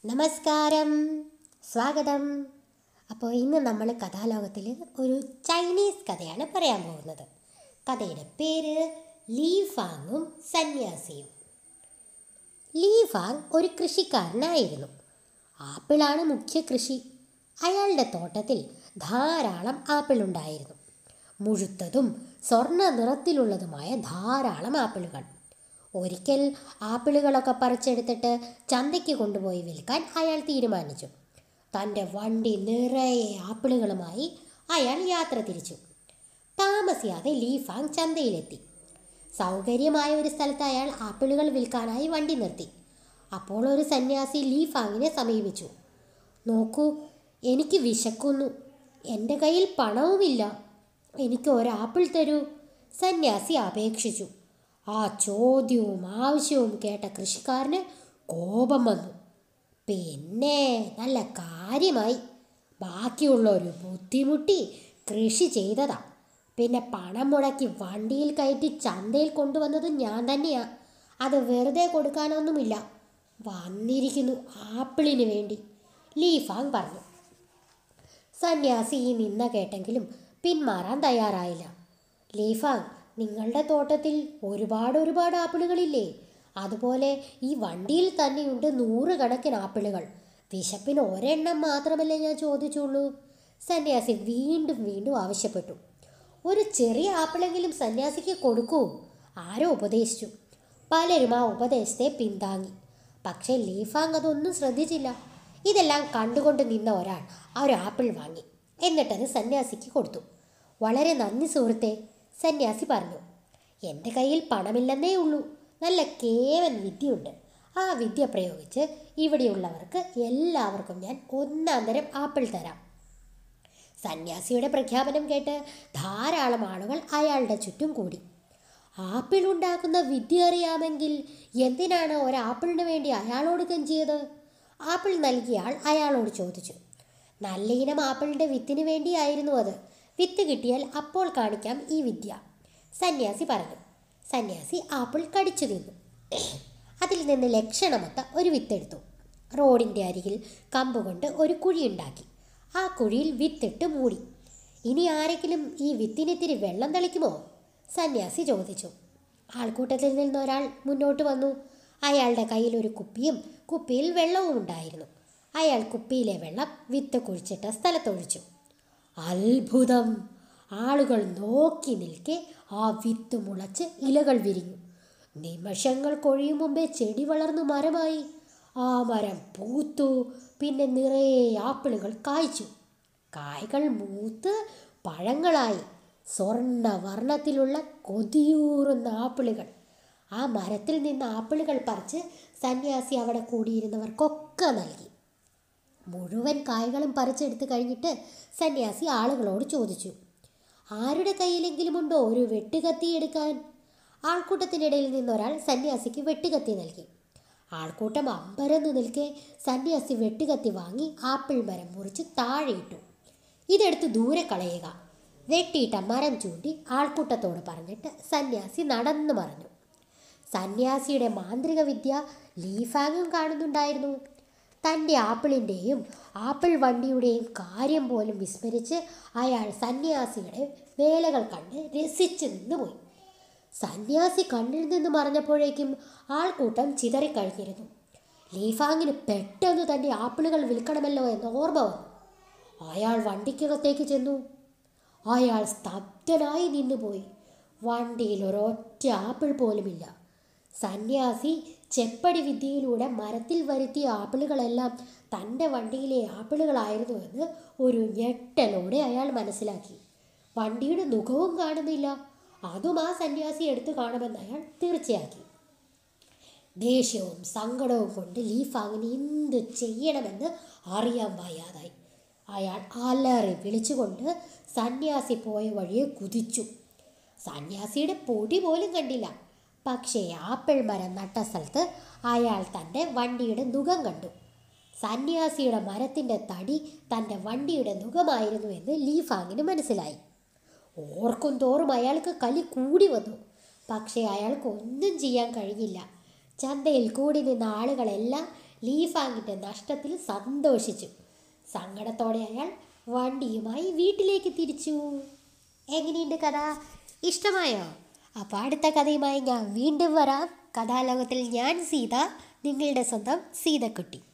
നമസ്കാരം സ്വാഗതം അപ്പോൾ ഇന്ന് നമ്മൾ കഥാലോകത്തിൽ ഒരു ചൈനീസ് കഥയാണ് പറയാൻ പോകുന്നത് കഥയുടെ പേര് ലീ ഫാങ്ങും സന്യാസിയും ലീ ഫാങ് ഒരു കൃഷിക്കാരനായിരുന്നു ആപ്പിളാണ് മുഖ്യ കൃഷി അയാളുടെ തോട്ടത്തിൽ ധാരാളം ആപ്പിൾ ഉണ്ടായിരുന്നു മുഴുത്തതും സ്വർണ്ണ നിറത്തിലുള്ളതുമായ ധാരാളം ആപ്പിളുകൾ ഒരിക്കൽ ആപ്പിളുകളൊക്കെ പറിച്ചെടുത്തിട്ട് ചന്തയ്ക്ക് കൊണ്ടുപോയി വിൽക്കാൻ അയാൾ തീരുമാനിച്ചു തൻ്റെ വണ്ടി നിറയെ ആപ്പിളുകളുമായി അയാൾ യാത്ര തിരിച്ചു താമസിയാതെ ലീഫാങ് ചന്തയിലെത്തി സൗകര്യമായ ഒരു സ്ഥലത്ത് അയാൾ ആപ്പിളുകൾ വിൽക്കാനായി വണ്ടി നിർത്തി അപ്പോൾ ഒരു സന്യാസി ലീഫാങ്ങിനെ സമീപിച്ചു നോക്കൂ എനിക്ക് വിശക്കുന്നു എൻ്റെ കയ്യിൽ പണവുമില്ല എനിക്ക് ഒരാപ്പിൾ തരൂ സന്യാസി അപേക്ഷിച്ചു ആ ചോദ്യവും ആവശ്യവും കേട്ട കൃഷിക്കാരന് കോപം വന്നു പിന്നെ നല്ല കാര്യമായി ബാക്കിയുള്ളൊരു ബുദ്ധിമുട്ടി കൃഷി ചെയ്തതാ പിന്നെ പണം മുടക്കി വണ്ടിയിൽ കയറ്റി ചന്തയിൽ കൊണ്ടുവന്നത് ഞാൻ തന്നെയാ അത് വെറുതെ കൊടുക്കാനൊന്നുമില്ല വന്നിരിക്കുന്നു ആപ്പിളിന് വേണ്ടി ലീഫാങ് പറഞ്ഞു സന്യാസി ഈ നിന്ന കേട്ടെങ്കിലും പിന്മാറാൻ തയ്യാറായില്ല ലീഫാങ് നിങ്ങളുടെ തോട്ടത്തിൽ ഒരുപാട് ഒരുപാട് ആപ്പിളുകളില്ലേ അതുപോലെ ഈ വണ്ടിയിൽ തന്നെയുണ്ട് നൂറുകണക്കിന് ആപ്പിളുകൾ വിശപ്പിന് ഒരെണ്ണം മാത്രമല്ലേ ഞാൻ ചോദിച്ചുള്ളൂ സന്യാസി വീണ്ടും വീണ്ടും ആവശ്യപ്പെട്ടു ഒരു ചെറിയ ആപ്പിളെങ്കിലും സന്യാസിക്ക് കൊടുക്കൂ ആരോ ഉപദേശിച്ചു പലരും ആ ഉപദേശത്തെ പിന്താങ്ങി പക്ഷേ ലീഫാങ് അതൊന്നും ശ്രദ്ധിച്ചില്ല ഇതെല്ലാം കണ്ടുകൊണ്ട് നിന്ന ഒരാൾ ആ ഒരു ആപ്പിൾ വാങ്ങി എന്നിട്ടത് സന്യാസിക്ക് കൊടുത്തു വളരെ നന്ദി സുഹൃത്തെ സന്യാസി പറഞ്ഞു എൻ്റെ കയ്യിൽ പണമില്ലെന്നേ ഉള്ളൂ നല്ല കേവൻ വിദ്യയുണ്ട് ആ വിദ്യ പ്രയോഗിച്ച് ഇവിടെയുള്ളവർക്ക് എല്ലാവർക്കും ഞാൻ ഒന്നാം തരം ആപ്പിൾ തരാം സന്യാസിയുടെ പ്രഖ്യാപനം കേട്ട് ധാരാളം ആളുകൾ അയാളുടെ ചുറ്റും കൂടി ആപ്പിൾ ഉണ്ടാക്കുന്ന വിദ്യ അറിയാമെങ്കിൽ എന്തിനാണ് ഒരാപ്പിളിന് വേണ്ടി അയാളോട് കെഞ്ചിയത് ആപ്പിൾ നൽകിയ ആൾ അയാളോട് ചോദിച്ചു നല്ല ഇനം ആപ്പിളിൻ്റെ വിത്തിന് വേണ്ടിയായിരുന്നു അത് വിത്ത് കിട്ടിയാൽ അപ്പോൾ കാണിക്കാം ഈ വിദ്യ സന്യാസി പറഞ്ഞു സന്യാസി ആപ്പിൾ കടിച്ചു തിന്നു അതിൽ നിന്ന് ലക്ഷണമൊത്ത ഒരു വിത്തെടുത്തു റോഡിൻ്റെ അരികിൽ കമ്പുകൊണ്ട് ഒരു കുഴിയുണ്ടാക്കി ആ കുഴിയിൽ വിത്തിട്ട് മൂടി ഇനി ആരെങ്കിലും ഈ വിത്തിനിത്തിരി വെള്ളം തളിക്കുമോ സന്യാസി ചോദിച്ചു ആൾക്കൂട്ടത്തിൽ നിന്നൊരാൾ മുന്നോട്ട് വന്നു അയാളുടെ കയ്യിൽ ഒരു കുപ്പിയും കുപ്പിയിൽ വെള്ളവും ഉണ്ടായിരുന്നു അയാൾ കുപ്പിയിലെ വെള്ളം വിത്ത് കുഴിച്ചിട്ട സ്ഥലത്തൊഴിച്ചു അത്ഭുതം ആളുകൾ നോക്കി നിൽക്കെ ആ വിത്ത് മുളച്ച് ഇലകൾ വിരിഞ്ഞു നിമിഷങ്ങൾ കൊഴിയും മുമ്പേ ചെടി വളർന്നു മരമായി ആ മരം പൂത്തു പിന്നെ നിറയെ ആപ്പിളുകൾ കായ്ച്ചു കായ്കൾ മൂത്ത് പഴങ്ങളായി സ്വർണ്ണ വർണ്ണത്തിലുള്ള കൊതിയൂറുന്ന ആപ്പിളുകൾ ആ മരത്തിൽ നിന്ന് ആപ്പിളുകൾ പറിച്ച് സന്യാസി അവിടെ കൂടിയിരുന്നവർക്കൊക്കെ നൽകി മുഴുവൻ കായ്കളും പറിച്ചെടുത്ത് കഴിഞ്ഞിട്ട് സന്യാസി ആളുകളോട് ചോദിച്ചു ആരുടെ കയ്യിലെങ്കിലും ഉണ്ടോ ഒരു വെട്ടുകത്തി എടുക്കാൻ ആൾക്കൂട്ടത്തിനിടയിൽ നിന്നൊരാൾ സന്യാസിക്ക് വെട്ടുകത്തി നൽകി ആൾക്കൂട്ടം അമ്പരന്ന് നിൽക്കെ സന്യാസി വെട്ടുകത്തി വാങ്ങി ആപ്പിൾ മരം മുറിച്ച് താഴെയിട്ടു ഇതെടുത്ത് ദൂരെ കളയുക വെട്ടിയിട്ട മരം ചൂണ്ടി ആൾക്കൂട്ടത്തോട് പറഞ്ഞിട്ട് സന്യാസി നടന്നു മറഞ്ഞു സന്യാസിയുടെ മാന്ത്രിക വിദ്യ ലീഫാങ്ങും കാണുന്നുണ്ടായിരുന്നു തൻ്റെ ആപ്പിളിൻ്റെയും ആപ്പിൾ വണ്ടിയുടെയും കാര്യം പോലും വിസ്മരിച്ച് അയാൾ സന്യാസിയുടെ വേലകൾ കണ്ട് രസിച്ചു നിന്നുപോയി സന്യാസി കണ്ണിൽ നിന്ന് മറഞ്ഞപ്പോഴേക്കും ആൾക്കൂട്ടം ചിതറിക്കഴിഞ്ഞിരുന്നു ലീഫാങ്ങിന് പെട്ടെന്ന് തൻ്റെ ആപ്പിളുകൾ വിൽക്കണമല്ലോ എന്ന ഓർമ്മ വന്നു അയാൾ വണ്ടിക്കകത്തേക്ക് ചെന്നു അയാൾ സ്തബ്ധനായി നിന്നുപോയി വണ്ടിയിൽ ഒരൊറ്റ ആപ്പിൾ പോലുമില്ല സന്യാസി ചെപ്പടി വിദ്യയിലൂടെ മരത്തിൽ വരുത്തിയ ആപ്പിളുകളെല്ലാം തൻ്റെ വണ്ടിയിലെ ആപ്പിളുകളായിരുന്നുവെന്ന് ഒരു ഞെട്ടലോടെ അയാൾ മനസ്സിലാക്കി വണ്ടിയുടെ മുഖവും കാണുന്നില്ല അതും ആ സന്യാസി എടുത്തു കാണുമെന്ന് അയാൾ തീർച്ചയാക്കി ദേഷ്യവും സങ്കടവും കൊണ്ട് ലീഫാങ്ങിന് എന്ത് ചെയ്യണമെന്ന് അറിയാൻ വയ്യാതായി അയാൾ അലറി വിളിച്ചുകൊണ്ട് സന്യാസി പോയ വഴിയെ കുതിച്ചു സന്യാസിയുടെ പൊടി പോലും കണ്ടില്ല പക്ഷേ ആപ്പിൾ മരം നട്ട സ്ഥലത്ത് അയാൾ തൻ്റെ വണ്ടിയുടെ നുഖം കണ്ടു സന്യാസിയുടെ മരത്തിൻ്റെ തടി തൻ്റെ വണ്ടിയുടെ നുഖമായിരുന്നു എന്ന് ലീഫാങ്ങിന് മനസ്സിലായി ഓർക്കും തോറും അയാൾക്ക് കലി കൂടി വന്നു പക്ഷേ അയാൾക്ക് ഒന്നും ചെയ്യാൻ കഴിഞ്ഞില്ല ചന്തയിൽ കൂടി നിന്ന ആളുകളെല്ലാം ലീഫാങ്ങിൻ്റെ നഷ്ടത്തിൽ സന്തോഷിച്ചു സങ്കടത്തോടെ അയാൾ വണ്ടിയുമായി വീട്ടിലേക്ക് തിരിച്ചു എങ്ങനെയുണ്ട് കഥ ഇഷ്ടമായോ അപ്പോൾ അടുത്ത കഥയുമായി ഞാൻ വീണ്ടും വരാം കഥാലോകത്തിൽ ഞാൻ സീത നിങ്ങളുടെ സ്വന്തം സീതക്കുട്ടി